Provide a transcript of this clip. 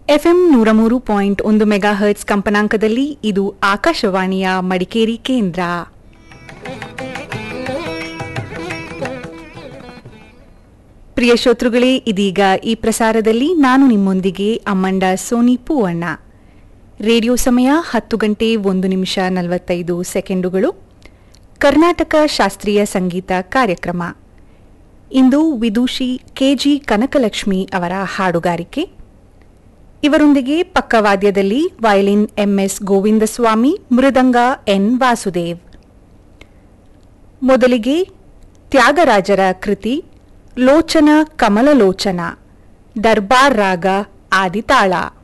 FM ನೂರ ಮೂರು point ಒಂದು ಮೆಗಾ ಹರ್ಟ್ಸ್ ಕಂಪನಾಂಕದಲ್ಲಿ ಇದು ಆಕಾಶವಾಣಿಯ ಮಡಿಕೇರಿ ಕೇಂದ್ರ ಪ್ರಿಯ ಶ್ರೋತೃಗಳೇ ಇದೀಗ ಈ ಪ್ರಸಾರದಲ್ಲಿ ನಾನು ನಿಮ್ಮೊಂದಿಗೆ ಅಮ್ಮಂಡ ಸೋನಿ ಪೂವಣ್ಣ ರೇಡಿಯೋ ಸಮಯ ಹತ್ತು ಗಂಟೆ ಒಂದು ನಿಮಿಷ ನಲವತ್ತೈದು ಸೆಕೆಂಡುಗಳು ಕರ್ನಾಟಕ ಶಾಸ್ತ್ರೀಯ ಸಂಗೀತ ಕಾರ್ಯಕ್ರಮ ಇಂದು ವಿದೂಷಿ ಕೆಜಿ ಕನಕಲಕ್ಷ್ಮಿ ಅವರ ಹಾಡುಗಾರಿಕೆ ಇವರೊಂದಿಗೆ ಪಕ್ಕವಾದ್ಯದಲ್ಲಿ violin M S Govindaswamy mridanga N Vasudev ಮೊದಲಿಗೆ ತ್ಯಾಗರಾಜರ ಕೃತಿ ಲೋಚನ ಕಮಲಲೋಚನ ದರ್ಬಾರ್ ರಾಗ ಆದಿತಾಳ